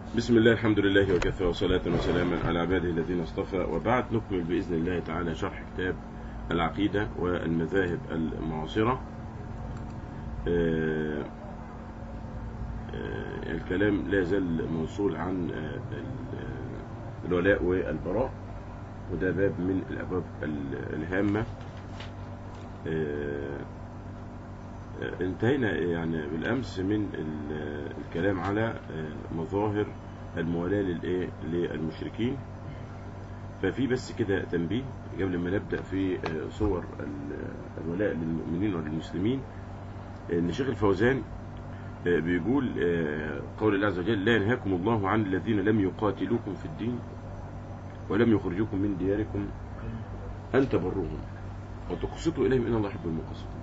بسم الله الحمد لله وكفى وصلاة وسلاما على عباده الذين اصطفى وبعد نكمل بإذن الله تعالى شرح كتاب العقيدة والمذاهب المعاصرة آه، آه، الكلام لا يزال موصول عن آه، ال- الولاء والبراء وده باب من الأبواب ال- الهامة آه، آه، انتهينا يعني بالأمس من ال- الكلام على آه، مظاهر الموالاة للإيه للمشركين ففي بس كده تنبيه قبل ما نبدأ في آه، صور ال- الولاء للمؤمنين وللمسلمين ان شيخ الفوزان آه، بيقول آه، قول الله عز وجل لا ينهاكم الله عن الذين لم يقاتلوكم في الدين ولم يخرجوكم من دياركم أن تبروهم وتقسطوا إليهم إن الله يحب المقسطين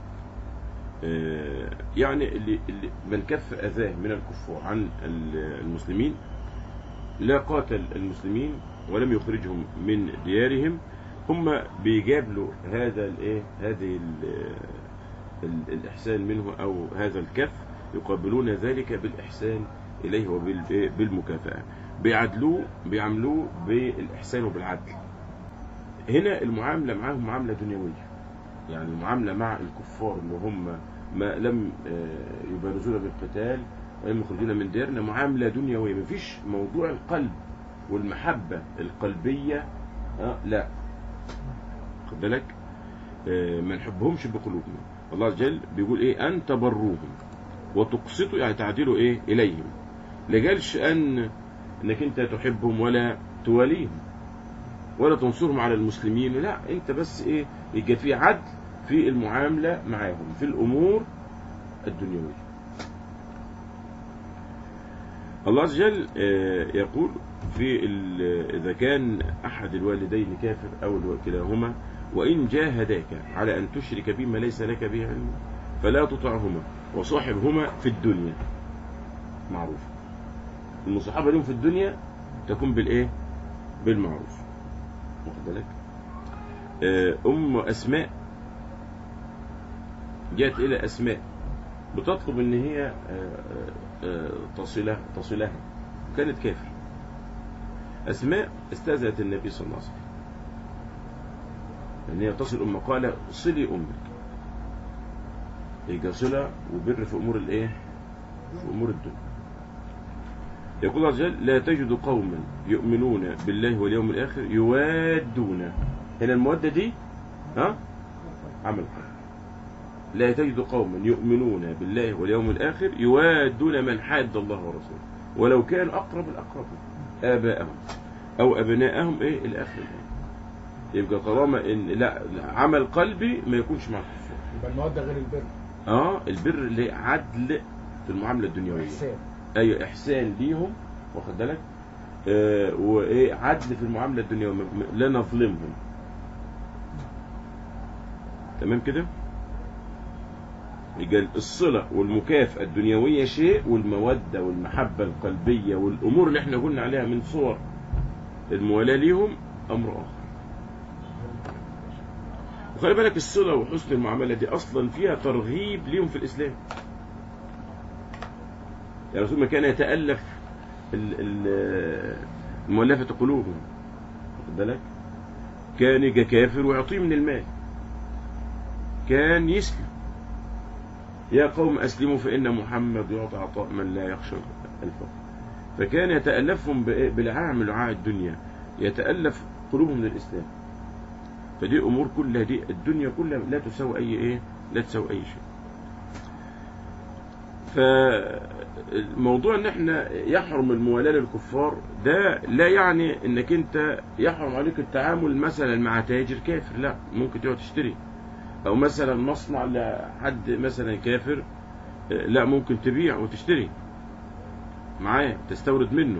آه، يعني اللي, اللي من كف أذاه من الكفار عن ال- المسلمين لا قاتل المسلمين ولم يخرجهم من ديارهم هم بيجابلوا هذا الايه هذه ال- ال- الإحسان منه أو هذا الكف يقابلون ذلك بالإحسان إليه وبالمكافأة بيعدلوه بيعملوه بالإحسان وبالعدل هنا المعاملة معاهم معاملة دنيوية يعني المعاملة مع الكفار اللي هم ما لم آه، يبارزون بالقتال ولم يخرجون من ديارنا معاملة دنيوية مفيش موضوع القلب والمحبة القلبية آه لا خد بالك آه، ما نحبهمش بقلوبنا الله عز وجل بيقول ايه ان تبروهم وتقسطوا يعني تعدلوا ايه اليهم لا قالش ان انك انت تحبهم ولا تواليهم ولا تنصرهم على المسلمين لا انت بس ايه يبقى في عدل في المعاملة معاهم في الامور الدنيوية الله عز وجل آه، يقول في ال- إذا كان أحد الوالدين كافر أو الو- كلاهما وإن جاهداك على أن تشرك بما ليس لك به علم فلا تطعهما وصاحبهما في الدنيا معروف المصاحبة لهم في الدنيا تكون بالإيه بالمعروف واخد بالك آه، أم أسماء جاءت إلى أسماء بتطلب ان هي آه، آه، آه، تصلها تصلها كانت كافر اسماء استاذنت النبي صلى الله عليه وسلم ان هي تصل امه قال صلي امك يبقى صله وبر في امور الايه في امور الدنيا يقول الله عز وجل لا تجد قوما يؤمنون بالله واليوم الاخر يوادون هنا الموده دي ها عمل قلب لا تجد قوما يؤمنون بالله واليوم الآخر يوادون من حاد الله ورسوله ولو كان أقرب الأقرب آباءهم أو أبناءهم إيه الآخر يبقى طالما إن لا لا، عمل قلبي ما يكونش مع الكفار يبقى المودة غير البر اه البر اللي عدل في المعاملة الدنيوية إحسان أي إحسان ليهم واخد بالك آه وإيه عدل في المعاملة الدنيوية م- م- لا نظلمهم تمام كده يبقى الصلة والمكافأة الدنيوية شيء والمودة والمحبة القلبية والأمور اللي احنا قلنا عليها من صور الموالاة ليهم أمر آخر وخلي بالك الصلة وحسن المعاملة دي أصلا فيها ترغيب ليهم في الإسلام يعني رسول ما كان يتألف ال- ال- المؤلفة قلوبهم واخد بالك كان يجي كافر ويعطيه من المال كان يسلم يا قوم أسلموا فإن محمد يعطى عطاء من لا يخشى الفقر فكان يتألفهم بإيه؟ بالعاع من لعاع الدنيا يتألف قلوبهم للإسلام فدي أمور كلها دي الدنيا كلها لا تساوي أي إيه لا تساوي أي شيء فالموضوع ان احنا يحرم الموالاة للكفار ده لا يعني انك انت يحرم عليك التعامل مثلا مع تاجر كافر لا ممكن تقعد تشتري او مثلا مصنع لحد مثلا كافر آه، لا ممكن تبيع وتشتري معاه تستورد منه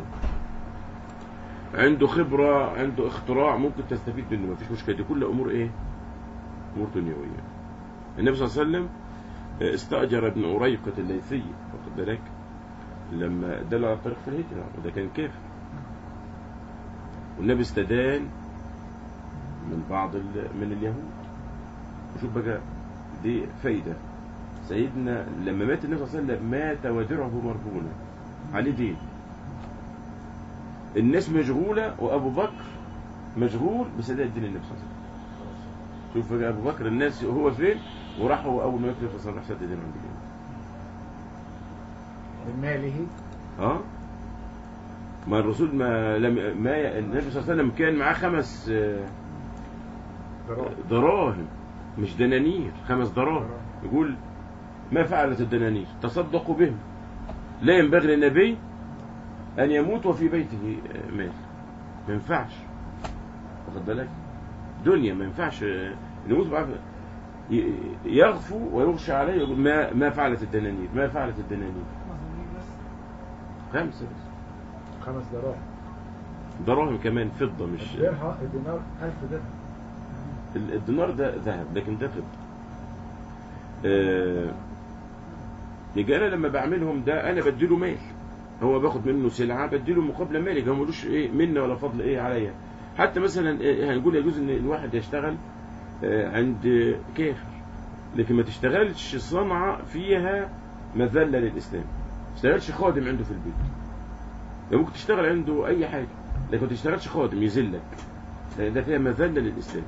عنده خبرة عنده اختراع ممكن تستفيد منه مفيش مشكلة دي كل امور ايه امور دنيوية النبي صلى الله عليه وسلم آه، استأجر ابن أريقة الليثي واخد بالك لما دل على الطريق في الهجرة وده كان كافر والنبي استدان من بعض ال- من اليهود وشوف بقى دي فايدة سيدنا لما مات النبي صلى الله عليه وسلم مات ودرعه مرهونة عليه دين الناس مشغولة وأبو بكر مشغول بسداد الدين النبي صلى الله عليه وسلم شوف بقى أبو بكر الناس هو فين وراح هو أول ما يكتب فصل راح سدد الدين عند النبي من ماله اه ما الرسول ما لم ما النبي صلى الله عليه وسلم كان معاه خمس آه، ضرائب دراهم مش دنانير خمس دراهم يقول ما فعلت الدنانير تصدقوا بهم لا ينبغي للنبي أن يموت وفي بيته آه، مال ما ينفعش واخد بالك دنيا ما ينفعش آه، نموت بعد ي- يغفو ويغشى عليه يقول ما ما فعلت الدنانير ما فعلت الدنانير خمسة بس خمس دراهم دراهم كمان فضة مش الدرهم الدينار 1000 درهم ال- الدينار ده ذهب لكن ده فضة آه، يجي انا لما بعملهم ده انا بديله مال هو باخد منه سلعه بديله مقابله مالي هو ملوش ايه منه ولا فضل ايه عليا حتى مثلا إيه هنقول يجوز ان الواحد يشتغل آه، عند كافر لكن ما تشتغلش صنعه فيها مذله للاسلام ما تشتغلش خادم عنده في البيت يعني ممكن تشتغل عنده اي حاجه لكن ما تشتغلش خادم يذلك لان ده فيها مذله للاسلام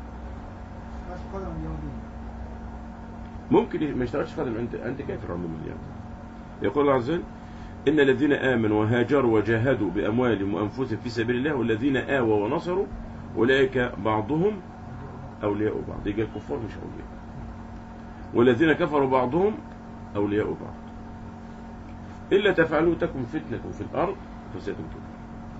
ممكن ما يشتغلش خادم عند عند كافر عموما يعني يقول الله عز وجل إن الذين آمنوا وهاجروا وجاهدوا بأموالهم وأنفسهم في سبيل الله والذين آووا ونصروا أولئك بعضهم أولياء بعض يجي الكفار مش أولياء والذين كفروا بعضهم أولياء بعض إلا تفعلوا تكن فتنة في الأرض فساد كبير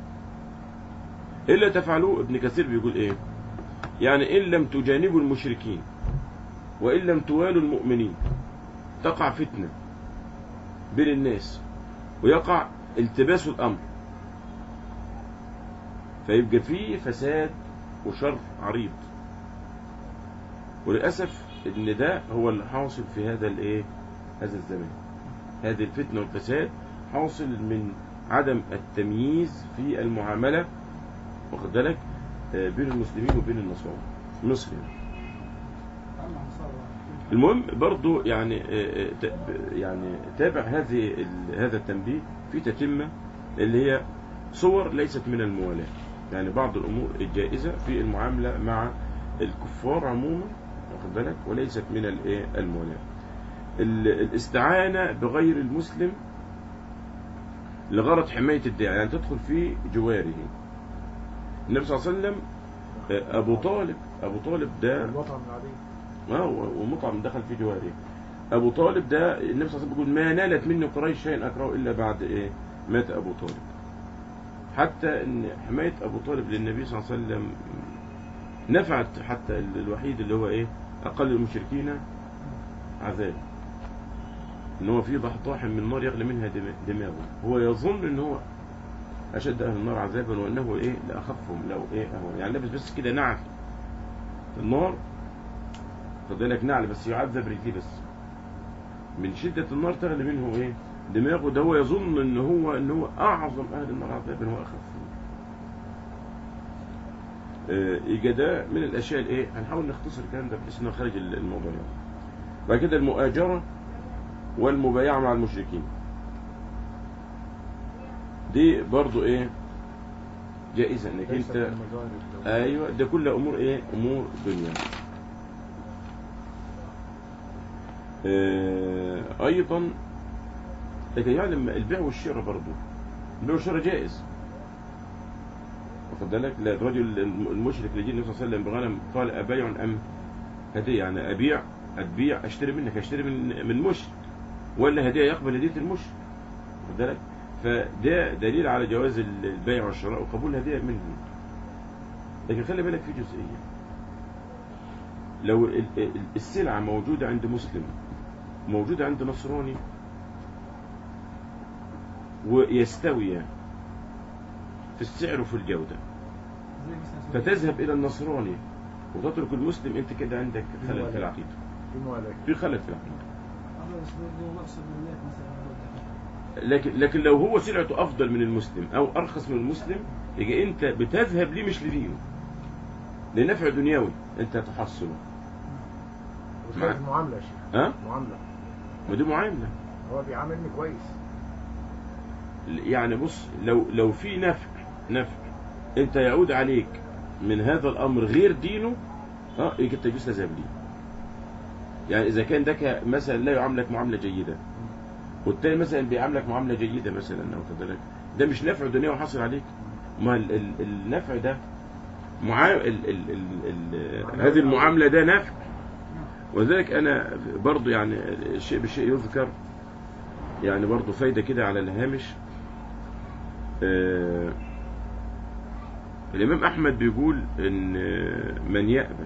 إلا تفعلوا ابن كثير بيقول إيه يعني إن لم تجانبوا المشركين وإن لم توالوا المؤمنين تقع فتنة بين الناس ويقع التباس الأمر فيبقى فيه فساد وشر عريض وللأسف إن ده هو اللي حاصل في هذا الإيه هذا الزمان هذه الفتنة والفساد حاصل من عدم التمييز في المعاملة واخد بالك آه، بين المسلمين وبين النصارى في مصر يعني. المهم برضو يعني آه، آه، ت- يعني تابع هذه ال- هذا التنبيه في تتمة اللي هي صور ليست من الموالاة يعني بعض الأمور الجائزة في المعاملة مع الكفار عموما واخد بالك وليست من الإيه؟ الموالاة ال- الاستعانة بغير المسلم لغرض حماية الداعي يعني تدخل في جواره النبي صلى الله عليه وسلم آه، أبو طالب أبو طالب ده الوطن العادي اه و- ومطعم دخل في جواره ابو طالب ده النبي صلى الله عليه وسلم بيقول ما نالت مني قريش شيئا اكره الا بعد ايه مات ابو طالب حتى ان حمايه ابو طالب للنبي صلى الله عليه وسلم نفعت حتى ال- الوحيد اللي هو ايه اقل المشركين عذاب ان هو في ضحضاح من نار يغلي منها دم- دماغه هو يظن ان هو اشد اهل النار عذابا وانه ايه لاخفهم لو ايه اهون يعني لابس بس كده نعل في النار خد بالك نعل بس يعذب رجليه بس من شدة النار تغلي منه ايه دماغه ده هو يظن ان هو ان هو اعظم اهل النار عذابا هو اخفهم آه، يبقى ده من الاشياء الايه هنحاول نختصر الكلام ده بحيث انه خارج الموضوع يعني بعد كده المؤاجرة والمبايعة مع المشركين دي برضو ايه جائزة انك ليست انت من مظاهر الدولة. ايوه ده كل امور ايه امور دنيا آه، ايضا لكن يعني لما البيع والشراء برضه البيع والشراء جائز واخد بالك لا الرجل المشرك اللي جه النبي صلى الله عليه وسلم بغنم قال ابايع ام هديه يعني ابيع اتبيع اشتري منك اشتري من من مشرك ولا هديه يقبل هديه المشرك واخد بالك فده دليل على جواز البيع والشراء وقبول الهديه منه لكن خلي بالك في جزئيه لو ال- ال- السلعه موجوده عند مسلم موجوده عند نصراني ويستوي في السعر وفي الجوده فتذهب الى النصراني وتترك المسلم انت كده عندك خلل في العقيده في موالاة في خلل في العقيده لكن لكن لو هو سلعته افضل من المسلم او ارخص من المسلم يبقى انت بتذهب ليه مش لدينه لنفع دنيوي انت تحصله وخارج معاملة يا شيخ ها معاملة ما دي معامله هو بيعاملني كويس يعني بص لو لو في نفع نفع انت يعود عليك من هذا الامر غير دينه اه يجي انت يجوز تذهب ليه يعني اذا كان ده ك- مثلا لا يعاملك معامله جيده والتاني مثلا بيعاملك معامله جيده مثلا او كذلك ده مش نفع دنيا وحاصل عليك ما ال ال النفع ده معا... ال ال ال ال هذه المعامله ده نفع ولذلك انا برضو يعني الشيء بالشيء يذكر يعني برضو فايده كده على الهامش آه، الامام احمد بيقول ان آه، من يأبى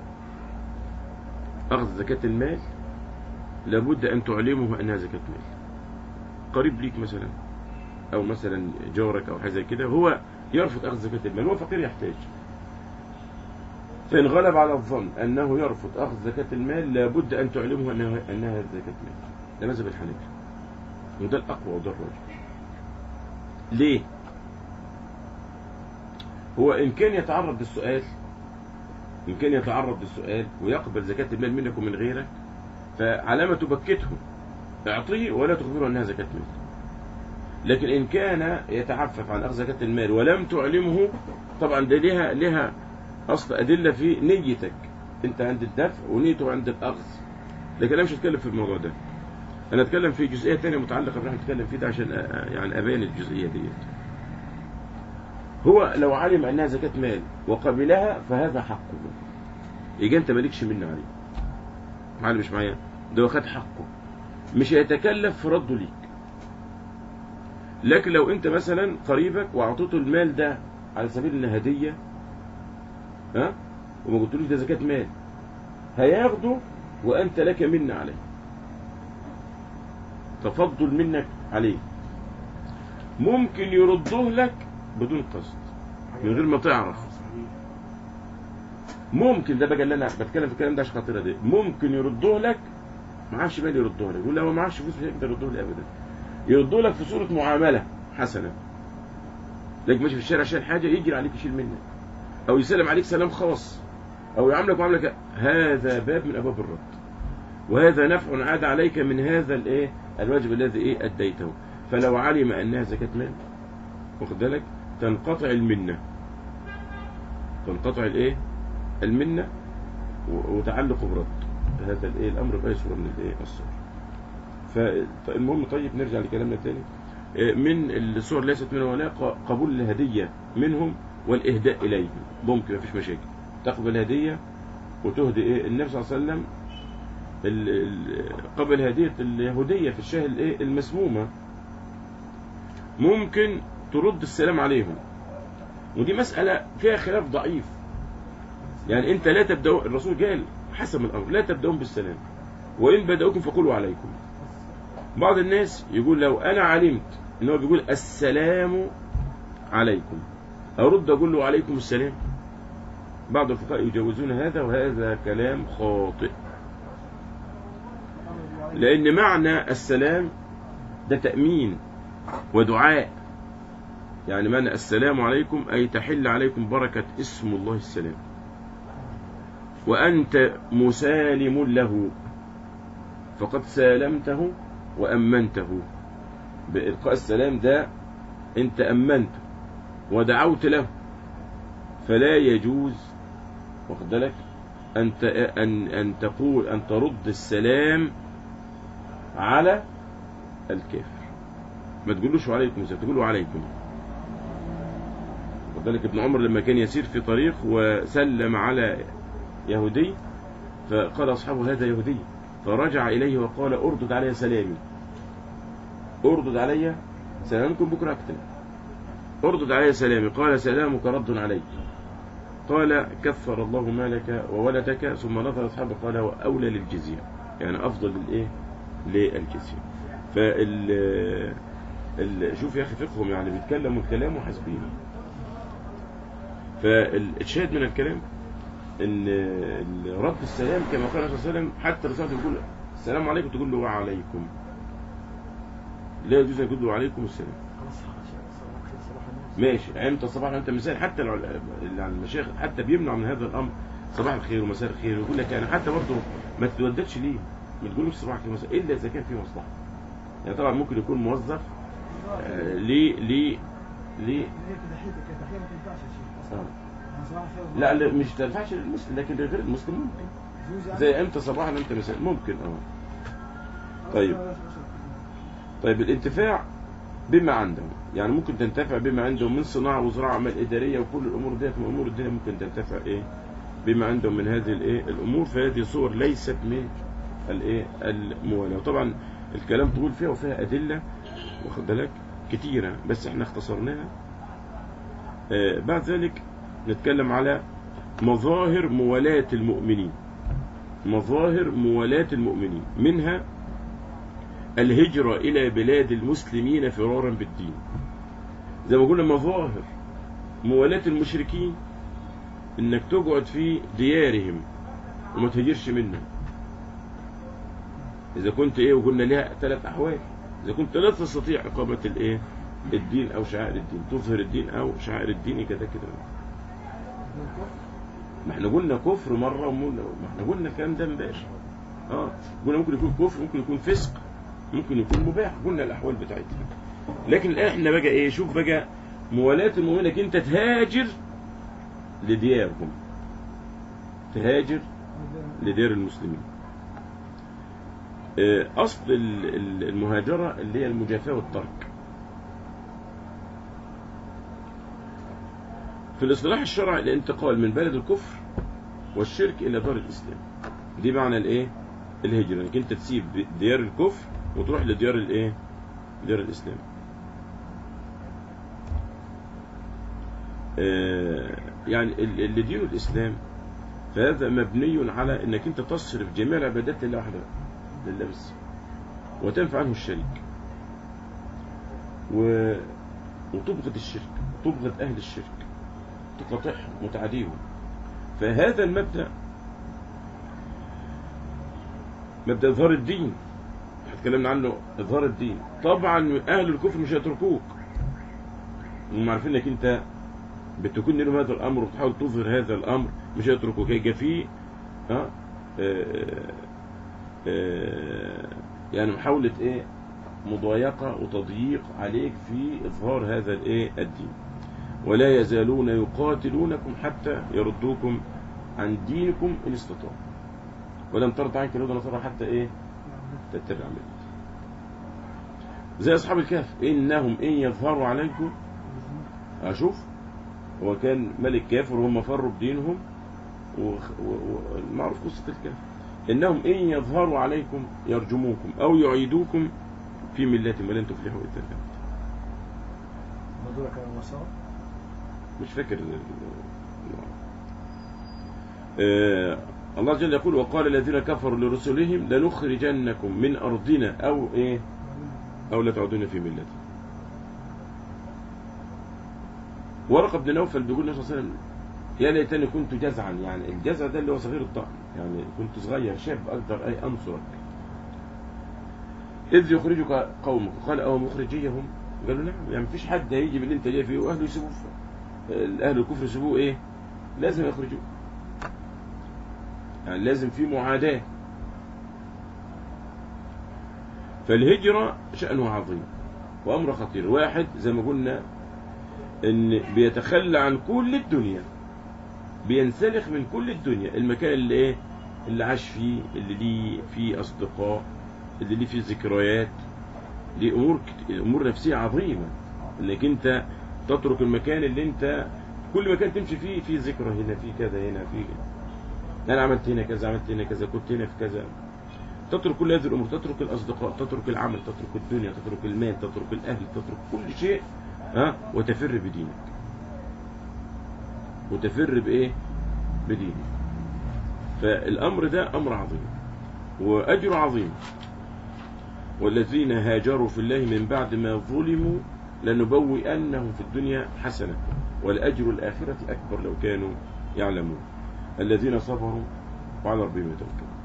اخذ زكاه المال لابد ان تعلمه انها زكاه مال قريب ليك مثلا او مثلا جارك او حاجه زي كده هو يرفض اخذ زكاه المال هو فقير يحتاج فان غلب على الظن انه يرفض اخذ زكاه المال لابد ان تعلمه انها انها زكاه مال ده مذهب الحنابلة وده الاقوى وده الراجح ليه هو ان كان يتعرض للسؤال ان كان يتعرض للسؤال ويقبل زكاه المال منك ومن غيرك فعلامه تبكته اعطيه ولا تخبره انها زكاه مال لكن ان كان يتعفف عن اخذ زكاه المال ولم تعلمه طبعا ده لها لها اصل ادله في نيتك انت عند الدفع ونيته عند الاخذ لكن انا مش هتكلم في الموضوع ده انا اتكلم في جزئيه ثانيه متعلقه باللي احنا بنتكلم فيه ده عشان أ- يعني ابين الجزئيه ديت هو لو علم انها زكاه مال وقبلها فهذا حقه يجي انت مالكش منه عليه معلم مش معايا ده هو خد حقه مش هيتكلف في رده ليك لكن لو انت مثلا قريبك واعطيته المال ده على سبيل انها هديه ها وما قلتلوش ده زكاه مال هياخده وانت لك من عليه تفضل منك عليه ممكن يرده لك بدون قصد من غير ما تعرف ممكن ده بقى اللي انا بتكلم في الكلام ده عشان خاطر دي ممكن يرده لك معاش مال يرده لك يقول لا هو معاش فلوس مش هيقدر يرده لي ابدا يرده لك في صوره معامله حسنه لك ماشي في الشارع عشان حاجه يجري عليك يشيل منك او يسلم عليك سلام خاص او يعاملك معامله ك- هذا باب من ابواب الرد وهذا نفع عاد عليك من هذا الايه الواجب الذي ايه اديته فلو علم انها زكاه مال واخد بالك تنقطع المنه تنقطع الايه المنه و- وتعلق برد هذا الايه الامر باي صوره من الايه الصور فالمهم طيب نرجع لكلامنا تاني إيه، من الصور ليست من ولا ق- قبول الهديه منهم والاهداء اليهم ممكن مفيش مشاكل تقبل هديه وتهدي ايه النبي صلى الله عليه وسلم ال- ال- قبل هديه اليهوديه في الشاه الايه المسمومه ممكن ترد السلام عليهم ودي مسألة فيها خلاف ضعيف يعني انت لا تبدأ الرسول قال حسب الامر لا تبدأون بالسلام وان بدأوكم فقولوا عليكم بعض الناس يقول لو انا علمت ان هو بيقول السلام عليكم ارد اقول له عليكم السلام بعض الفقهاء يجوزون هذا وهذا كلام خاطئ لان معنى السلام ده تأمين ودعاء يعني معنى السلام عليكم أي تحل عليكم بركة اسم الله السلام وأنت مسالم له فقد سالمته وأمنته بإلقاء السلام ده أنت أمنته ودعوت له فلا يجوز واخد بالك أن ت- أن أن تقول أن ترد السلام على الكافر ما تقولوش عليكم السلام تقولوا عليكم وذلك ابن عمر لما كان يسير في طريق وسلم على يهودي فقال أصحابه هذا يهودي فرجع إليه وقال أردد علي سلامي أردد علي سلامكم بكرة أكتب أردد علي سلامي قال سلامك رد عليك قال كفر الله مالك وولدك ثم نظر أصحابه قال وأولى للجزية يعني أفضل للإيه للجزية فال ال- شوف يا أخي فقههم يعني بيتكلموا الكلام وحاسبين فالشاهد من الكلام ان ال- رد السلام كما قال الرسول صلى الله عليه وسلم حتى الرسول صلى الله عليه وسلم يقول السلام عليكم تقول له وعليكم لا يجوز ان تقول له وعليكم السلام خلاص صباح صباح الناس ماشي امتى صباح انت مثال حتى لو ال- اللي عن المشايخ حتى بيمنع من هذا الامر صباح الخير ومساء الخير يقول لك يعني حتى برضه ما تتوددش ليه ما تقولوش صباح الخير ومساء الا اذا كان في مصلحه يعني طبعا ممكن يكون موظف آه، ليه ليه ليه هي كتحية كتحية ما تنفعش يا شيخ أصلا آه. أنا صباح الخير لا لا مش تنفعش للمسلم لكن لغير المسلم ممكن يجوز يعني زي امتى صباحا امتى مساء ممكن اه آه، طيب. لا، لا، لا، لا. طيب الانتفاع بما عندهم يعني ممكن تنتفع بما عندهم من صناعة وزراعة عمل إدارية وكل الأمور ديت من أمور الدنيا ممكن تنتفع إيه بما عندهم من هذه الإيه الأمور فهذه صور ليست من الإيه الموالاة وطبعا الكلام طول فيها وفيها أدلة واخد بالك كتيرة بس احنا اختصرناها آه بعد ذلك نتكلم على مظاهر موالاة المؤمنين مظاهر موالاة المؤمنين منها الهجرة إلى بلاد المسلمين فرارا بالدين زي ما قلنا مظاهر موالاة المشركين إنك تقعد في ديارهم وما تهجرش منهم إذا كنت إيه وقلنا لها ثلاث أحوال إذا كنت لا تستطيع إقامة الإيه الدين أو شعائر الدين تظهر الدين أو شعائر الدين كده كده ما احنا قلنا كفر مرة ومنا ما احنا قلنا الكلام ده امبارح اه قلنا ممكن يكون كفر ممكن يكون فسق ممكن يكون مباح قلنا الاحوال بتاعتها لكن الان احنا بقى ايه شوف بقى موالاة المؤمنين انك انت تهاجر لديارهم تهاجر لديار المسلمين آه، اصل ال- ال- المهاجرة اللي هي المجافاة والترك في الاصطلاح الشرعي الانتقال من بلد الكفر والشرك الى دار الاسلام دي معنى الايه الهجرة انك انت تسيب ديار الكفر وتروح لديار الايه ديار الاسلام آه، يعني ال- اللي دين الاسلام فهذا مبني على انك انت تصرف جميع العبادات لله وحده لله بس وتنفع عنه الشريك و... وتبغض الشرك تبغض اهل الشرك تقاطعهم وتعاديهم فهذا المبدأ مبدأ إظهار الدين احنا اتكلمنا عنه إظهار الدين طبعا أهل الكفر مش هيتركوك هم عارفين انك انت بتكون لهم هذا الأمر وبتحاول تظهر هذا الأمر مش هيتركوك هيجي فيه ها آه، آه، يعني محاولة ايه مضايقة وتضييق عليك في إظهار هذا الايه الدين ولا يزالون يقاتلونكم حتى يردوكم عن دينكم إن استطاعوا ولم ترضى عنك اليهود والنصارى حتى ايه تتبع ملتهم زي أصحاب الكهف إنهم إن يظهروا عليكم أشوف هو كان ملك كافر وهم فروا بدينهم ومعروف قصة الكهف إنهم إن يظهروا عليكم يرجموكم أو يعيدوكم في ملتهم ولن تفلحوا إذا كانت دول كانوا النصارى مش فاكر ال- ال- آه الله جل يقول وقال الذين كفروا لرسلهم لنخرجنكم من أرضنا أو إيه أو لا تعودون في ملتي ورقة بن نوفل بيقول النبي صلى الله عليه وسلم يا ليتني كنت جزعا يعني الجزع ده اللي هو صغير الطعم يعني كنت صغير شاب أقدر أي أنصرك إذ يخرجك قومك قال أو مخرجيهم قالوا نعم يعني مفيش حد هيجي باللي انت جاي فيه واهله يسيبوه اهل الكفر يسيبوه ايه لازم يخرجوه يعني لازم في معاداة فالهجرة شأنه عظيم وأمر خطير واحد زي ما قلنا ان بيتخلى عن كل الدنيا بينسلخ من كل الدنيا المكان اللي ايه اللي عاش فيه اللي ليه فيه اصدقاء اللي ليه فيه ذكريات دي امور كت- امور نفسيه عظيمه انك انت تترك المكان اللي انت كل مكان تمشي فيه في ذكرى هنا في كذا هنا في انا عملت هنا كذا عملت هنا كذا كنت هنا في كذا تترك كل هذه الامور تترك الاصدقاء تترك العمل تترك الدنيا تترك المال تترك الاهل تترك كل شيء ها وتفر بدينك وتفر بايه بدينك فالامر ده امر عظيم واجر عظيم والذين هاجروا في الله من بعد ما ظلموا لنبوئنهم في الدنيا حسنة والأجر الآخرة أكبر لو كانوا يعلمون الذين صبروا وعلى ربهم يتوكلون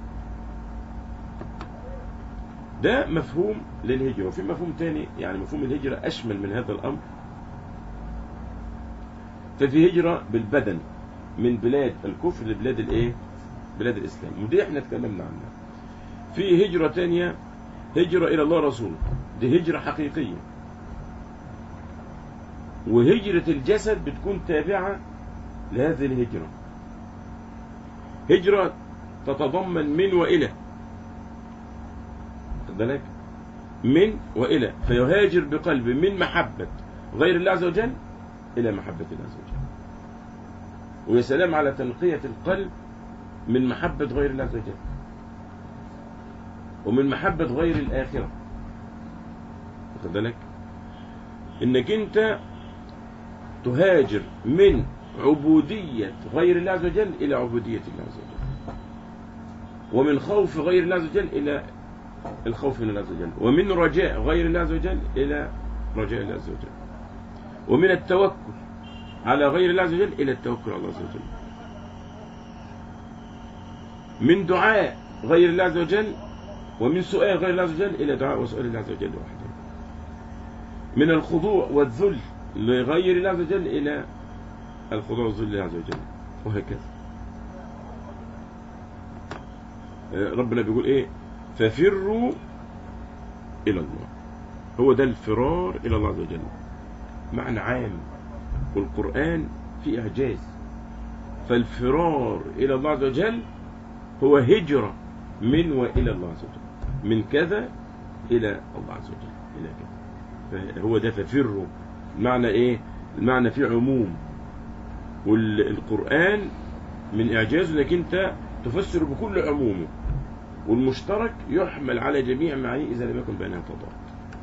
ده مفهوم للهجرة وفي مفهوم تاني يعني مفهوم الهجرة أشمل من هذا الأمر ففي هجرة بالبدن من بلاد الكفر لبلاد الايه بلاد الإسلام ودي احنا اتكلمنا عنها في هجرة تانية هجرة إلى الله رسوله دي هجرة حقيقية وهجرة الجسد بتكون تابعة لهذه الهجرة هجرة تتضمن من وإلى خد بالك من وإلى فيهاجر بقلب من محبة غير الله عز وجل إلى محبة الله عز وجل ويا سلام على تنقية القلب من محبة غير الله عز وجل ومن محبة غير الآخرة واخد بالك إنك أنت تهاجر من عبودية غير الله عز وجل إلى عبودية الله عز وجل ومن خوف غير الله عز وجل إلى الخوف من الله عز وجل ومن رجاء غير الله عز وجل إلى رجاء الله عز وجل ومن التوكل على غير الله عز وجل إلى التوكل على الله عز وجل من دعاء غير الله عز وجل ومن سؤال غير الله عز وجل إلى دعاء وسؤال الله عز وجل وحده من الخضوع والذل لغير الله عز وجل إلى الخضوع والذل لله عز وجل وهكذا آه، ربنا بيقول إيه ففروا إلى الله هو ده الفرار إلى الله عز وجل معنى عام والقرآن فيه إعجاز فالفرار إلى الله عز وجل هو هجرة من وإلى الله عز وجل من كذا إلى الله عز وجل إلى كذا فهو ده ففروا المعنى إيه المعنى فيه عموم والقرآن من إعجازه إنك أنت تفسر بكل عمومه والمشترك يحمل على جميع معانيه إذا لم يكن بينها تضاد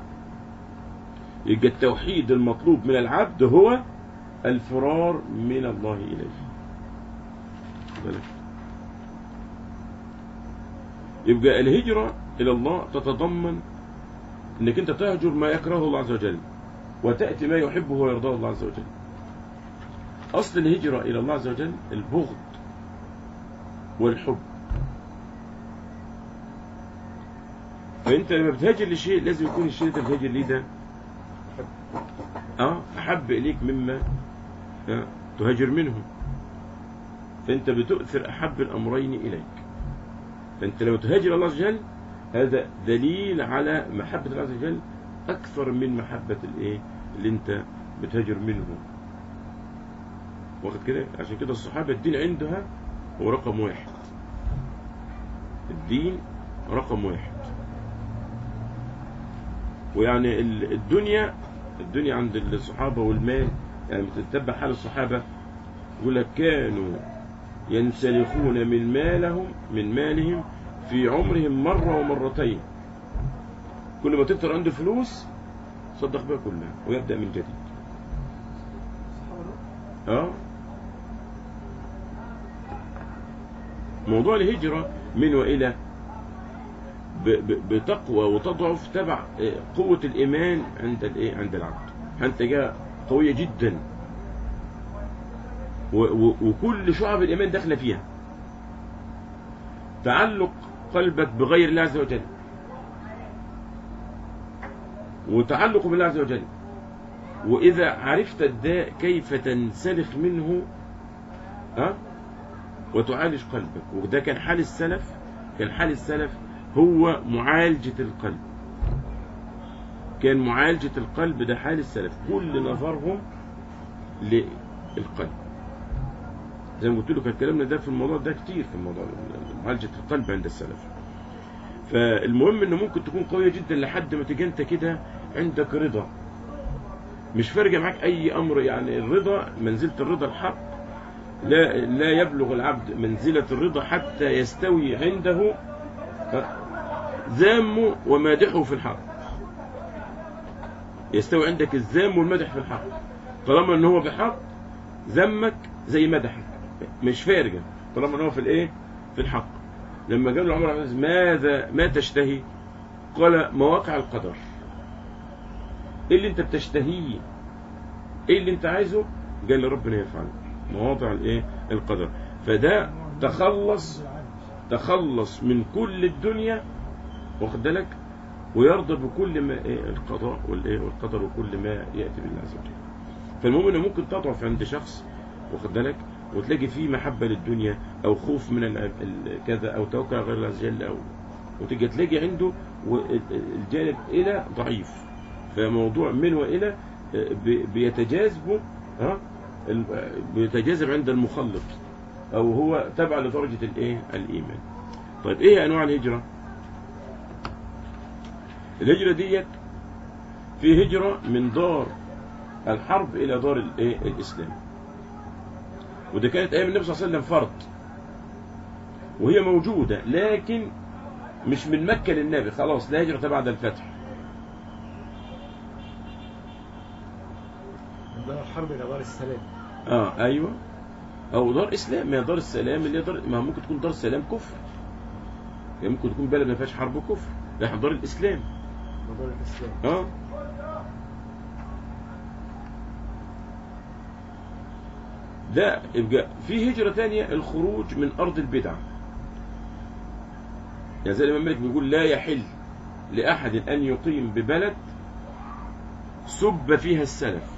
يبقى التوحيد المطلوب من العبد هو الفرار من الله إليه بالك. يبقى الهجرة إلى الله تتضمن أنك أنت تهجر ما يكرهه الله عز وجل وتأتي ما يحبه ويرضاه الله عز وجل أصل الهجرة إلى الله عز وجل البغض والحب فأنت لما بتهاجر لشيء لازم يكون الشيء اللي أنت بتهاجر ليه ده اه احب اليك مما آه، تهاجر منه فانت بتؤثر احب الامرين اليك فانت لو تهاجر الله عز وجل هذا دليل على محبه الله عز وجل اكثر من محبه الايه اللي انت بتهاجر منه واخد كده عشان كده الصحابه الدين عندها هو رقم واحد الدين رقم واحد ويعني ال- الدنيا الدنيا عند الصحابة والمال يعني بتتبع حال الصحابة يقول لك كانوا ينسلخون من مالهم من مالهم في عمرهم مرة ومرتين كل ما تكتر عنده فلوس صدق بها كلها ويبدأ من جديد الصحابة دول اه موضوع الهجرة من وإلى ب- ب- بتقوى وتضعف تبع آه، قوة الإيمان عند الإيه عند العبد أنت جاء قوية جدا و- و- وكل شعب الإيمان داخلة فيها تعلق قلبك بغير الله عز وجل وتعلق بالله عز وجل وإذا عرفت الداء كيف تنسلخ منه ها وتعالج قلبك وده كان حال السلف كان حال السلف هو معالجة القلب كان معالجة القلب ده حال السلف كل نظرهم للقلب زي ما قلت له كان كلامنا ده في الموضوع ده كتير في الموضوع معالجة القلب عند السلف فالمهم انه ممكن تكون قوية جدا لحد ما تيجي انت كده عندك رضا مش فارقة معاك اي امر يعني الرضا منزلة الرضا الحق لا لا يبلغ العبد منزلة الرضا حتى يستوي عنده ذامه ومادحه في الحق يستوي عندك الذام والمدح في الحق طالما ان هو بحق ذمك زي مدحك مش فارقة طالما ان هو في الايه في الحق لما قال له عمر بن عبد العزيز ماذا ما تشتهي قال مواقع القدر ايه اللي انت بتشتهيه ايه اللي انت عايزه قال لي ربنا يفعل مواضع الايه القدر فده تخلص تخلص من كل الدنيا واخد بالك ويرضى بكل ما إيه القضاء والايه والقدر وكل ما ياتي بالله عز وجل فالمهم انه ممكن تضعف عند شخص واخد بالك وتلاقي فيه محبه للدنيا او خوف من ال- ال- كذا او توكل على غير الله عز وجل او وتيجي تلاقي عنده و- الجانب الى ضعيف فموضوع من والى بي- بيتجاذبوا ها ال- بيتجاذب عند المخلط او هو تبع لدرجه الايه الايمان طيب ايه انواع الهجره الهجره ديت في هجره من دار الحرب الى دار الايه الاسلام وده كانت ايام النبي صلى الله عليه وسلم فرض وهي موجوده لكن مش من مكه للنبي خلاص لا هجره بعد الفتح من دار الحرب الى دار السلام اه ايوه او دار اسلام ما هي دار السلام اللي هي دار ما ممكن تكون دار السلام كفر يعني ممكن تكون بلد ما فيهاش حرب كفر لا احنا دار الاسلام من دار الاسلام اه ده يبقى في هجرة تانية الخروج من أرض البدعة يعني زي الإمام مالك بيقول لا يحل لأحد أن يقيم ببلد سب فيها السلف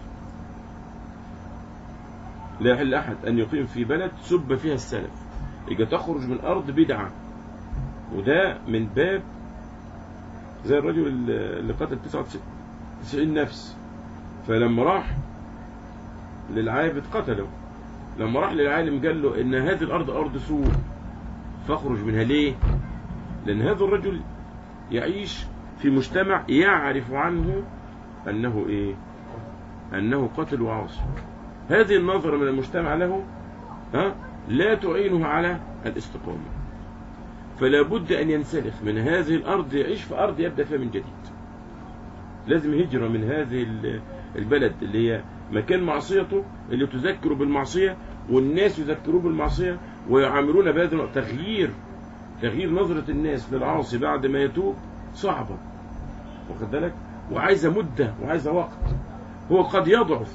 لا يحل أحد أن يقيم في بلد سب فيها السلف يبقى تخرج من أرض بدعة وده من باب زي الرجل اللي قتل 99 نفس فلما راح للعابد قتله لما راح للعالم قال له ان هذه الارض ارض سوء فاخرج منها ليه لان هذا الرجل يعيش في مجتمع يعرف عنه انه ايه انه قتل وعاصي هذه النظرة من المجتمع له ها لا تعينه على الاستقامة فلا بد ان ينسلخ من هذه الارض يعيش في ارض يبدا فيها من جديد لازم هجرة من هذه ال- البلد اللي هي مكان معصيته اللي تذكره بالمعصية والناس يذكروه بالمعصية ويعاملون بهذا النوع. تغيير تغيير نظرة الناس للعاصي بعد ما يتوب صعبة واخد بالك وعايزة مدة وعايزة وقت هو قد يضعف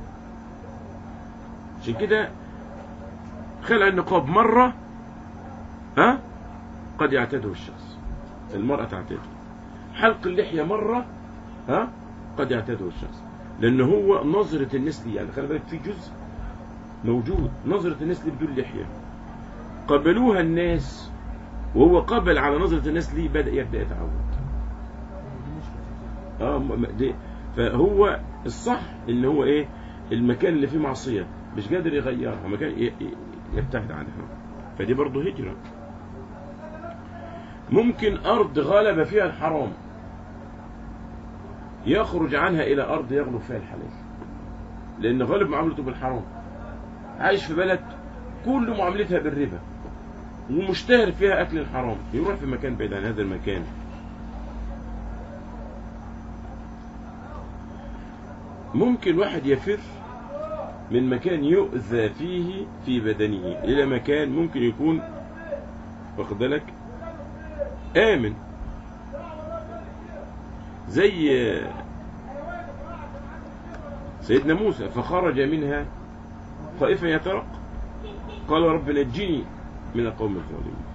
عشان كده خلع النقاب مرة ها قد يعتاده الشخص المرأة تعتاده حلق اللحية مرة ها قد يعتاده الشخص لأن هو نظرة الناس ليه يعني خلي بالك في جزء موجود نظرة الناس ليه بدون لحية قبلوها الناس وهو قبل على نظرة الناس ليه بدأ يبدأ يتعود اه م- م- دي فهو الصح ان هو ايه المكان اللي فيه معصية مش قادر يغيرها مكان ي- ي- يبتعد عنها فدي برضه هجرة ممكن أرض غلب فيها الحرام يخرج عنها إلى أرض يغلب فيها الحلال لأن غالب معاملته بالحرام عايش في بلد كل معاملتها بالربا ومشتهر فيها أكل الحرام يروح في مكان بعيد عن هذا المكان ممكن واحد يفر من مكان يؤذى فيه في بدنه إلى مكان ممكن يكون واخد بالك آمن زي سيدنا موسى فخرج منها خائفا يترق قال رب نجني من القوم الظالمين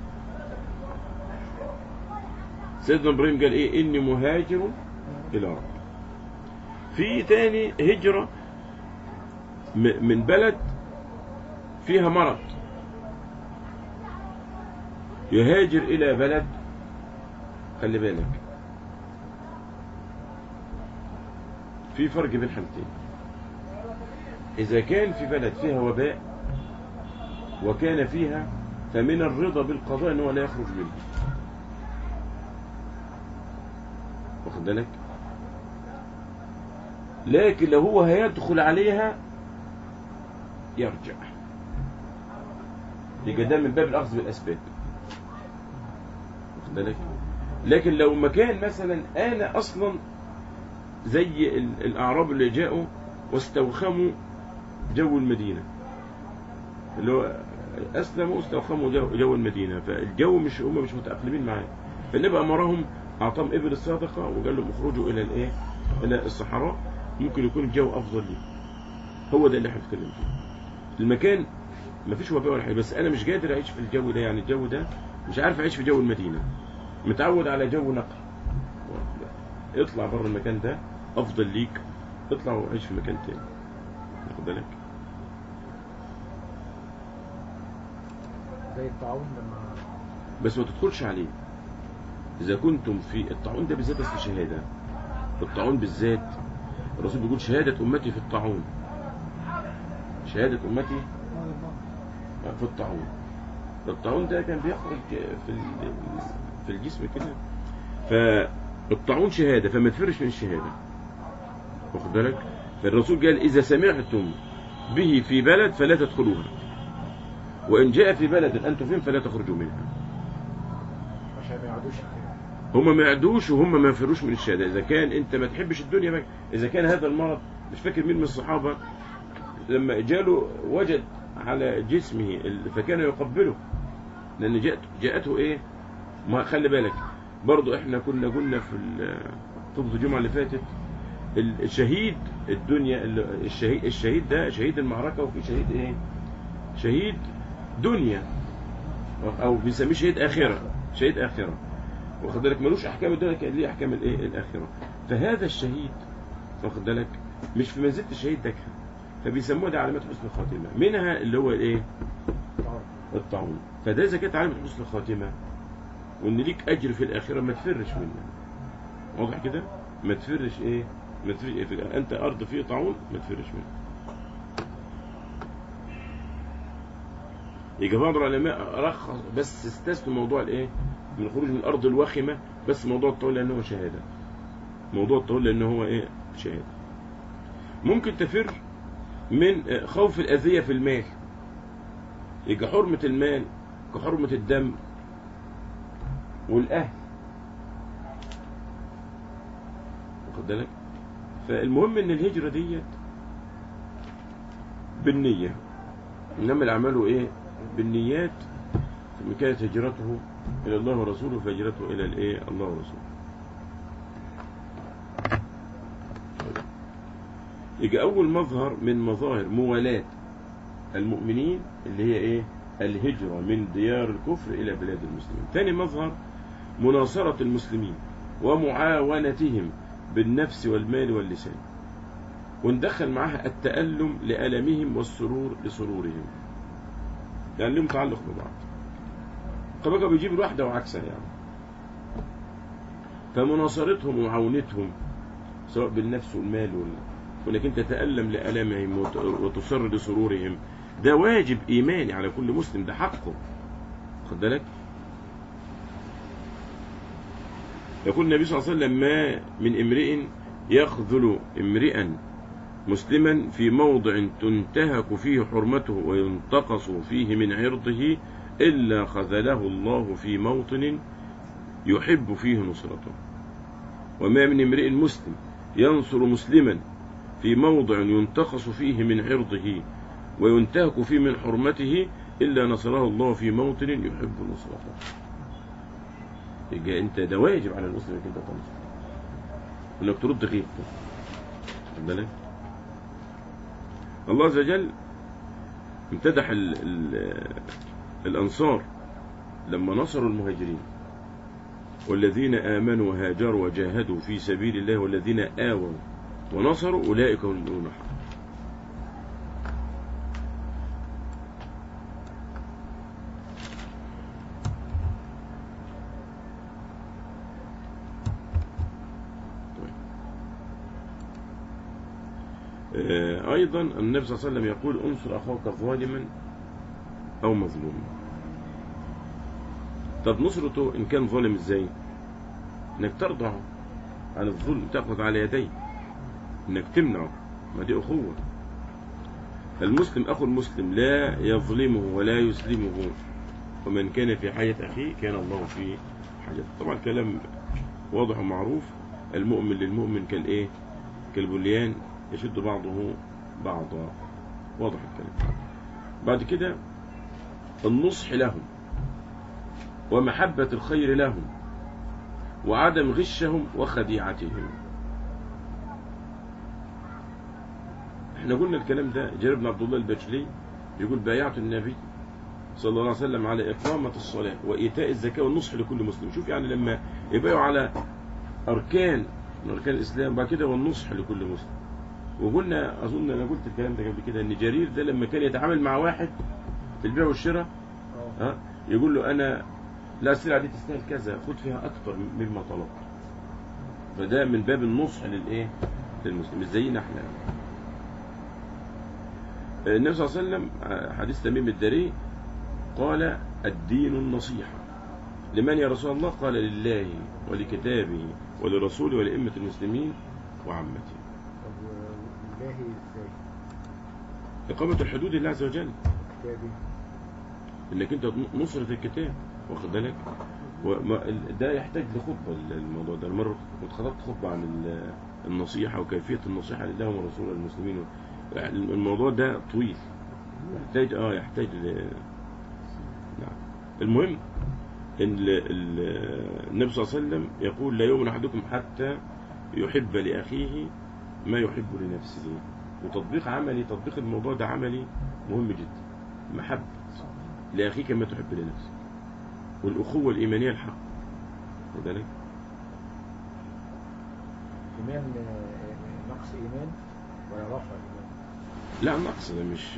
سيدنا ابراهيم قال ايه اني مهاجر الى رب في تاني هجرة م- من بلد فيها مرض يهاجر الى بلد خلي بالك في فرق بين حالتين إذا كان في بلد فيها وباء وكان فيها فمن الرضا بالقضاء أنه لا يخرج منه واخد بالك لكن لو هو هيدخل عليها يرجع يبقى ده من باب الأخذ بالأسباب واخد بالك لكن لو مكان مثلا أنا أصلا زي ال- الأعراب اللي جاءوا واستوخموا جو المدينة اللي هو أسلموا واستوخموا جو, جو المدينة فالجو مش هم مش متأقلمين معاه فالنبي أمرهم أعطاهم إبل الصادقة وقال لهم اخرجوا إلى الإيه إلى الصحراء ممكن يكون الجو أفضل لي هو ده اللي احنا بنتكلم فيه المكان ما فيش وباء ولا حاجة بس أنا مش قادر أعيش في الجو ده يعني الجو ده مش عارف أعيش في جو المدينة متعود على جو نقي اطلع بره المكان ده افضل ليك اطلع وعيش في مكان تاني واخد بالك زي الطاعون لما بس ما تدخلش عليه اذا كنتم في الطاعون ده بالذات اصل شهاده الطاعون بالذات الرسول بيقول شهادة أمتي في الطاعون شهادة أمتي هذا الله في الطاعون الطاعون ده كان بيخرج في ال- في الجسم كده فالطاعون شهادة فما تفرش من الشهادة واخد بالك فالرسول قال إذا سمعتم به في بلد فلا تدخلوها وإن جاء في بلد أنتم فين فلا تخرجوا منها عشان ما يعدوش كده. هم ما يعدوش وهم ما يفروش من الشهاده اذا كان انت ما تحبش الدنيا بقى اذا كان هذا المرض مش فاكر مين من الصحابه لما جاله وجد على جسمه ال- فكان يقبله لان جاءت جاءته ايه ما خلي بالك برضو احنا كنا قلنا في ال- خطبه الجمعه اللي فاتت ال- الشهيد الدنيا ال- الشهيد الشهيد ده شهيد المعركه وفي شهيد ايه شهيد دنيا او بنسميه شهيد اخره شهيد اخره واخد بالك ملوش احكام الدنيا كان ليه احكام الايه الاخره فهذا الشهيد واخد بالك مش في منزله الشهيد ده كان. فبيسموه ده علامات حسن الخاتمه منها اللي هو الايه طبعا. الطاعون فده اذا كانت علامه حسن الخاتمه وان ليك اجر في الاخره ما تفرش منها واضح كده ما تفرش ايه ما تفرش إيه في انت ارض فيه طاعون ما تفرش منها يجي بعض العلماء رخص بس استثنوا موضوع الايه من الخروج من الارض الوخمه بس موضوع الطاعون لانه هو شهاده موضوع الطاعون لانه هو ايه شهاده ممكن تفر من خوف الاذيه في المال يجي حرمه المال كحرمه الدم والاهل واخد بالك فالمهم ان الهجره ديت بالنيه انما الاعمال ايه بالنيات فمن كانت هجرته الى الله ورسوله فهجرته الى الايه الله ورسوله يجي اول مظهر من مظاهر موالاه المؤمنين اللي هي ايه الهجره من ديار الكفر الى بلاد المسلمين ثاني مظهر مناصره المسلمين ومعاونتهم بالنفس والمال واللسان وندخل معاها التألم لألمهم والسرور لسرورهم يعني لهم تعلق ببعض فبقى بيجيب الواحدة وعكسها يعني فمناصرتهم ومعاونتهم سواء بالنفس والمال وال... وانك انت تتألم لألمهم وت... وتصر لسرورهم ده واجب إيماني على كل مسلم ده حقه خد بالك يقول النبي صلى الله عليه وسلم ما من امرئ يخذل امرئا مسلما في موضع تنتهك فيه حرمته وينتقص فيه من عرضه إلا خذله الله في موطن يحب فيه نصرته وما من امرئ مسلم ينصر مسلما في موضع ينتقص فيه من عرضه وينتهك فيه من حرمته إلا نصره الله في موطن يحب نصرته يبقى انت ده واجب على المسلم انك انت تنصر انك ترد غيبته خد بالك الله عز وجل امتدح ال ال الأنصار لما نصروا المهاجرين والذين آمنوا وهاجروا وجاهدوا في سبيل الله والذين آووا ونصروا أولئك هم المؤمنون حقا طيب. آه، أيضا النبي صلى الله عليه وسلم يقول انصر أخاك ظالما أو مظلوما طب نصرته إن كان ظالم إزاي إنك ترضعه عن الظلم تأخذ على يديه إنك تمنعه ما دي أخوة المسلم أخو المسلم لا يظلمه ولا يسلمه ومن كان في حاجة أخيه كان الله في حاجة طبعا كلام واضح ومعروف المؤمن للمؤمن كالإيه كالبليان يشد بعضه بعضا واضح الكلام بعد كده النصح لهم ومحبة الخير لهم وعدم غشهم وخديعتهم احنا قلنا الكلام ده جابر بن عبد الله البجلي يقول بايعت النبي صلى الله عليه وسلم على إقامة الصلاة وإيتاء الزكاة والنصح لكل مسلم شوف يعني لما يبايعوا على أركان من أركان الإسلام بعد كده والنصح لكل مسلم وقلنا أظن أنا قلت الكلام ده قبل كده إن جرير ده لما كان يتعامل مع واحد في البيع والشراء اه ها يقول له أنا لا السلعة دي تستاهل كذا خد فيها أكتر مما طلبت فده من باب النصح للإيه للمسلم مش زينا احنا النبي صلى الله عليه وسلم آه، حديث تميم الداري قال الدين النصيحة لمن يا رسول الله قال لله ولكتابه ولرسوله ولأئمة المسلمين وعامته طب و- والله ازاي؟ إقامة الحدود الله عز وجل كتابي انك انت نصرة الكتاب واخد بالك وما- ال- ده يحتاج لخطبة الموضوع ده مرة كنت خطبت خطبة عن ال- النصيحة وكيفية النصيحة لله ورسوله المسلمين يعني الموضوع ده طويل يحتاج اه يحتاج ل... نعم المهم ان ال- ال- النبي صلى الله عليه وسلم يقول لا يؤمن احدكم حتى يحب لاخيه ما يحب لنفسه وتطبيق عملي تطبيق الموضوع ده عملي مهم جدا محبة لأخيك ما تحب لنفسك والأخوة الإيمانية الحق واخد بالك إيمان آه، نقص إيمان ولا رفع إيمان؟ لا نقص ده مش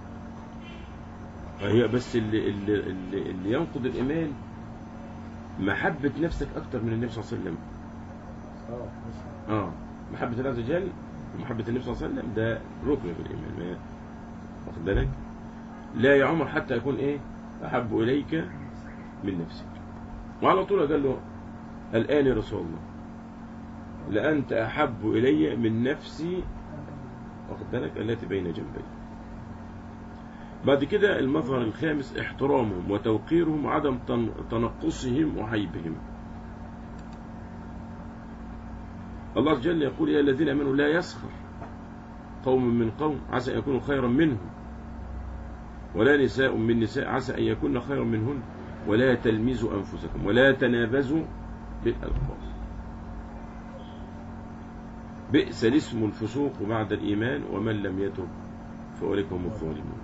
هي بس اللي, اللي, اللي, اللي ينقض الإيمان محبة نفسك أكتر من النبي صلى الله عليه وسلم اه مثلا آه محبة الله عز وجل ومحبة النبي صلى الله عليه وسلم ده ركن في الإيمان ما- واخد بالك لا يا عمر حتى يكون إيه أحب إليك من نفسك وعلى طول قال له الآن يا رسول الله لأنت أحب إلي من نفسي واخد بالك التي بين جنبي بعد كده المظهر الخامس احترامهم وتوقيرهم وعدم تن- تنقصهم وحيبهم الله عز وجل يقول يا الذين امنوا لا يسخر قوم من قوم عسى ان يكونوا خيرا منهم ولا نساء من نساء عسى ان يكون خيرا منهن ولا تلمزوا انفسكم ولا تنابزوا بالالقاب بئس الاسم الفسوق بعد الايمان ومن لم يتب فاولئك هم الظالمون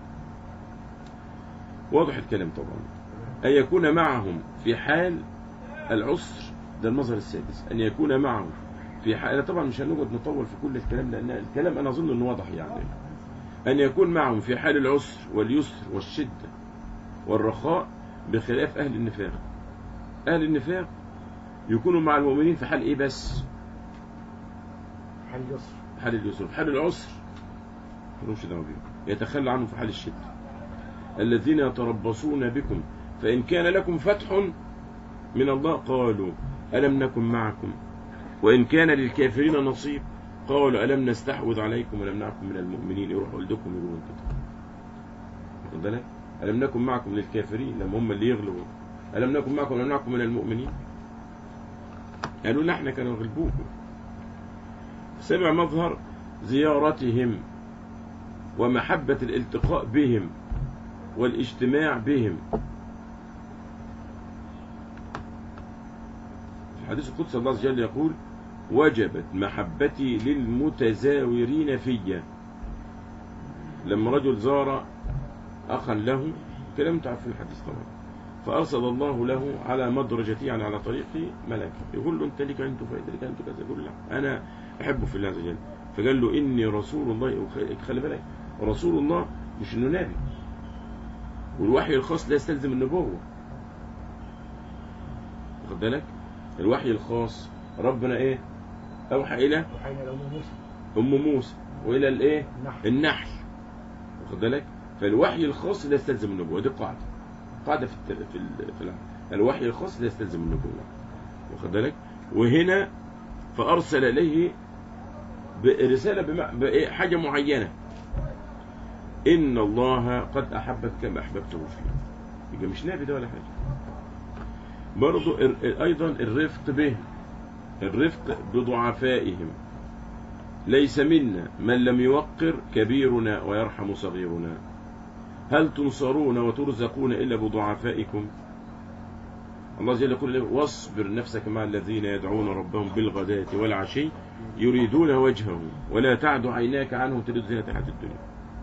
واضح الكلام طبعا أن يكون معهم في حال العسر ده المظهر السادس أن يكون معهم في حال طبعا مش هنقعد نطول في كل الكلام لأن الكلام أنا أظن أنه واضح يعني أن يكون معهم في حال العسر واليسر والشدة والرخاء بخلاف أهل النفاق أهل النفاق يكونوا مع المؤمنين في حال إيه بس حل يسر في حال اليسر في حال العسر ملوش دعوه بيهم يتخلى عنهم في حال الشدة الذين يتربصون بكم فإن كان لكم فتح من الله قالوا ألم نكن معكم وإن كان للكافرين نصيب قالوا ألم نستحوذ عليكم ونمنعكم من المؤمنين يروحوا لدكم يقولون كده واخد بالك ألم نكن معكم للكافرين لما هم اللي يغلبوا ألم نكن معكم ونمنعكم من المؤمنين قالوا لا احنا كانوا يغلبوكم سبع مظهر زيارتهم ومحبة الالتقاء بهم والاجتماع بهم في الحديث القدسي الله عز وجل يقول وجبت محبتي للمتزاورين فيا لما رجل زار أخا له كلام تعرف في الحديث طبعا فأرسل الله له على مدرجته يعني على طريقه ملك يقول له أنت لك أنت فائدة لك أنت كذا يقول لا أنا أحبه في الله عز وجل فقال له إني رسول الله وخ- خلي بالك رسول الله مش إنه نبي والوحي الخاص لا يستلزم النبوة واخد بالك الوحي الخاص ربنا ايه اوحى الى وحين لو موسى ام موسى والى الايه النحل النحل واخد بالك فالوحي الخاص لا يستلزم النبوة دي قاعدة قاعدة في الت... في, ال... في العالم. الوحي الخاص لا يستلزم النبوة واخد بالك وهنا فأرسل إليه برسالة بم... بإيه؟ حاجة معينة إن الله قد أحبك كما أحببته فيه يبقى مش نبي ده ولا حاجة برضو ال- أيضا الرفق به الرفق بضعفائهم ليس منا من لم يوقر كبيرنا ويرحم صغيرنا هل تنصرون وترزقون إلا بضعفائكم الله جل يقول له واصبر نفسك مع الذين يدعون ربهم بالغداة والعشي يريدون وجهه ولا تعد عيناك عنهم تريد زينة الحياة الدنيا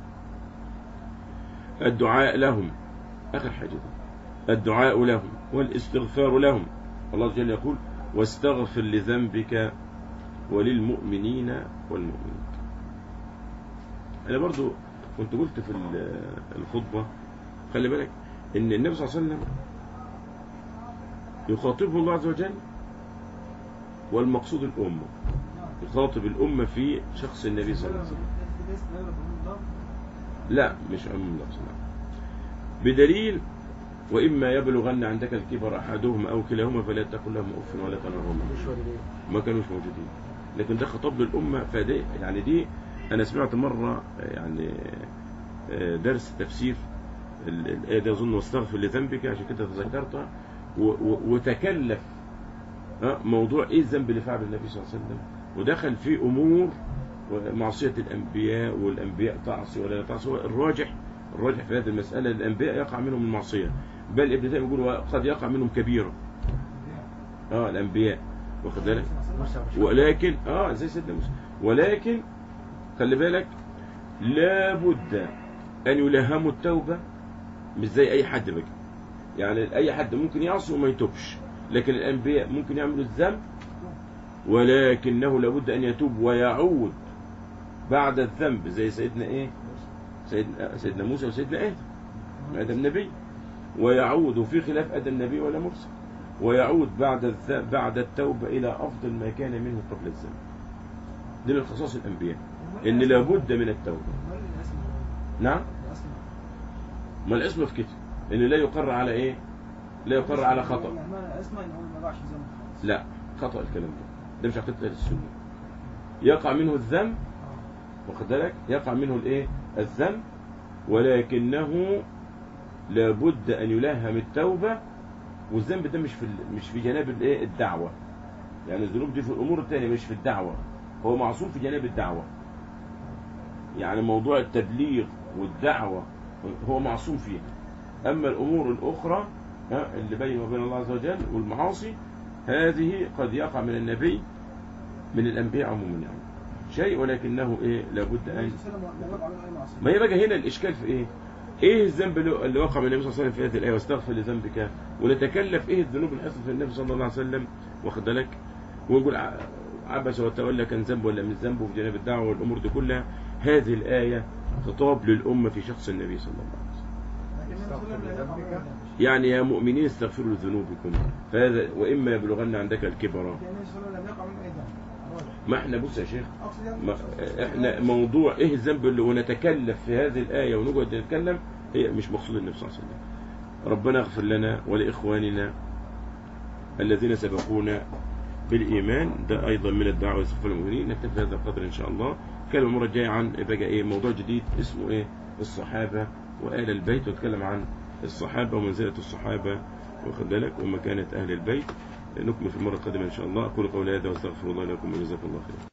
الدعاء لهم آخر حاجة دي. الدعاء لهم والاستغفار لهم الله جل يقول واستغفر لذنبك وللمؤمنين والمؤمنات أنا برضو كنت قلت في ال- الخطبة خلي بالك إن النبي صلى الله عليه وسلم يخاطبه الله عز وجل والمقصود الأمة يخاطب الأمة في شخص النبي صلى الله عليه وسلم لا مش عموم لفظ لا. بدليل وإما يبلغن عندك الكبر أحدهما أو كلاهما فلا تقل لهم أف ولا تنهرهما مش والدين ما كانوش موجودين لكن ده خطاب للأمة فدي يعني دي أنا سمعت مرة يعني آه، درس تفسير ال- الآية دي أظن واستغفر لذنبك عشان كده تذكرتها و- و- وتكلف آه، موضوع إيه الذنب اللي فعله النبي صلى الله عليه وسلم ودخل في أمور معصية الأنبياء والأنبياء تعصي ولا لا تعصي هو الراجح الراجح في هذه المسألة الأنبياء يقع منهم المعصية بل ابن تيمية يقول قد يقع منهم كبيرة اه الأنبياء واخد بالك موسى مش ولكن اه زي سيدنا موسى ولكن خلي بالك لابد ان يلهموا التوبه مش زي اي حد بقى يعني اي حد ممكن يعصي وما يتوبش لكن الانبياء ممكن يعملوا الذنب ولكنه لابد ان يتوب ويعود بعد الذنب زي سيدنا ايه سيدنا سيدنا موسى وسيدنا ادم ادم نبي ويعود وفي خلاف ادم نبي ولا مرسل ويعود بعد الذ- بعد التوبة إلى أفضل ما كان منه قبل الذنب دي من خصائص الأنبياء إن لابد من التوبة نعم ما الاسم في كده إن لا يقر على إيه لا يقر على خطأ اسمع ان هو ما باعش ذنب خالص لا خطأ الكلام ده ده مش عقيدة أهل السنة يقع منه الذنب واخد بالك يقع منه الايه الذنب ولكنه لابد ان يلهم التوبه والذنب ده مش في ال- مش في جناب الايه الدعوه يعني الذنوب دي في الامور الثانيه مش في الدعوه هو معصوم في جانب الدعوه يعني موضوع التبليغ والدعوه هو معصوم فيها اما الامور الاخرى ها، اللي بينه وبين الله عز وجل والمعاصي هذه قد يقع من النبي من الانبياء عموما يعني شيء ولكنه ايه لابد ان ما هي بقى هنا الاشكال في ايه ايه الذنب اللي اللي وقع من النبي صلى الله عليه وسلم في هذه الايه واستغفر لذنبك ونتكلف ايه الذنوب اللي حصلت في النبي صلى الله عليه وسلم واخد بالك ونقول ع- عبس وتولى كان ذنب ولا مش ذنب في جانب الدعوه والامور دي كلها هذه الايه خطاب للامه في شخص النبي صلى الله عليه وسلم يعني يا مؤمنين استغفروا لذنوبكم فهذا واما يبلغن عندك الكبر ما احنا بص يا شيخ ما احنا موضوع ايه الذنب اللي ونتكلف في هذه الايه ونقعد نتكلم هي مش مقصود النبي صلى الله عليه وسلم ربنا اغفر لنا ولاخواننا الذين سبقونا بالايمان ده ايضا من الدعوه لصف المؤمنين نكتفي بهذا القدر ان شاء الله نتكلم المره الجايه عن بقى ايه موضوع جديد اسمه ايه الصحابه وآل البيت ونتكلم عن الصحابه ومنزله الصحابه واخد بالك ومكانه اهل البيت نكمل في المره القادمه ان شاء الله اقول قولي هذا واستغفر الله لكم وجزاكم الله خيرا